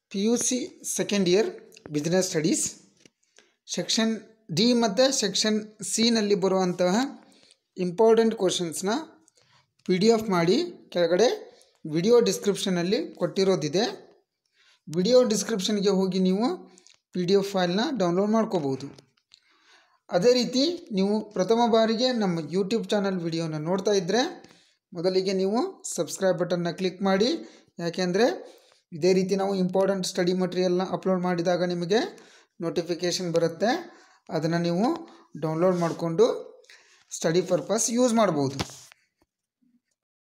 P U C second year business studies section D ಮತ್ತು section ಸಿನಲ್ಲಿ ಬರುವಂತಹ important ಕ್ವಶನ್ಸ್ನ ಪಿ ಡಿ ಎಫ್ ಮಾಡಿ ಕೆಳಗಡೆ ವಿಡಿಯೋ ಡಿಸ್ಕ್ರಿಪ್ಷನಲ್ಲಿ ಕೊಟ್ಟಿರೋದಿದೆ ವಿಡಿಯೋ ಡಿಸ್ಕ್ರಿಪ್ಷನ್ಗೆ ಹೋಗಿ ನೀವು ಪಿ ಡಿ ಎಫ್ ಫೈಲ್ನ ಡೌನ್ಲೋಡ್ ಮಾಡ್ಕೋಬೋದು ಅದೇ ರೀತಿ ನೀವು ಪ್ರಥಮ ಬಾರಿಗೆ ನಮ್ಮ ಯೂಟ್ಯೂಬ್ ಚಾನಲ್ ವಿಡಿಯೋನ ನೋಡ್ತಾ ಇದ್ದರೆ ಮೊದಲಿಗೆ ನೀವು ಸಬ್ಸ್ಕ್ರೈಬ್ ಬಟನ್ನ ಕ್ಲಿಕ್ ಮಾಡಿ ಯಾಕೆಂದರೆ ಇದೇ ರೀತಿ ನಾವು ಇಂಪಾರ್ಟೆಂಟ್ ಸ್ಟಡಿ ಮಟೀರಿಯಲ್ನ ಅಪ್ಲೋಡ್ ಮಾಡಿದಾಗ ನಿಮಗೆ ನೋಟಿಫಿಕೇಷನ್ ಬರುತ್ತೆ ಅದನ್ನು ನೀವು ಡೌನ್ಲೋಡ್ ಮಾಡಿಕೊಂಡು ಸ್ಟಡಿ ಪರ್ಪಸ್ ಯೂಸ್ ಮಾಡ್ಬೋದು